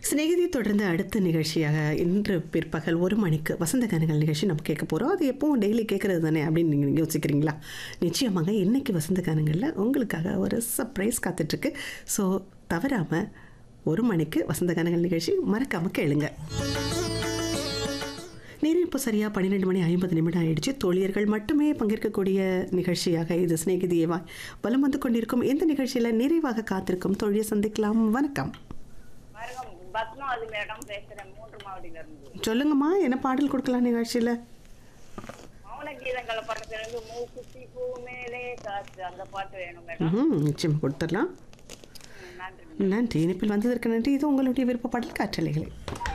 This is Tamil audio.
சிநேகிதி தொடர்ந்து அடுத்த நிகழ்ச்சியாக இன்று பிற்பகல் ஒரு மணிக்கு வசந்த கானங்கள் நிகழ்ச்சி நம்ம கேட்க போகிறோம் அது எப்பவும் டெய்லி கேட்குறது தானே அப்படின்னு நீங்கள் யோசிக்கிறீங்களா நிச்சயமாக இன்னைக்கு வசந்த கானங்களில் உங்களுக்காக ஒரு சர்ப்ரைஸ் காத்துட்ருக்கு ஸோ தவறாமல் ஒரு மணிக்கு வசந்த கானங்கள் நிகழ்ச்சி மறக்காமல் கேளுங்க நேரம் இப்போ சரியாக பன்னிரெண்டு மணி ஐம்பது நிமிடம் ஆயிடுச்சு தோழியர்கள் மட்டுமே பங்கேற்கக்கூடிய நிகழ்ச்சியாக இது சிநேகிதியேவா வலம் வந்து கொண்டிருக்கும் இந்த நிகழ்ச்சியில் நிறைவாக காத்திருக்கும் தோழியை சந்திக்கலாம் வணக்கம் வணக்கம் பத்மாவதி மேடம் பேசுறேன் மூன்று மாவட்டில இருந்து சொல்லுங்கம்மா என்ன பாடல் கொடுக்கலாம் நிகழ்ச்சியில் மௌன கீதங்களை படத்துல இருந்து மூக்குத்தி பூ மேலே காத்து அந்த பாட்டு வேணும் மேடம் ம் நிச்சயமாக கொடுத்துடலாம் ம், நன்றி நன்றி இனிப்பில் வந்ததற்கு நன்றி இது உங்களுடைய விருப்ப பாடல் காற்றலைகளை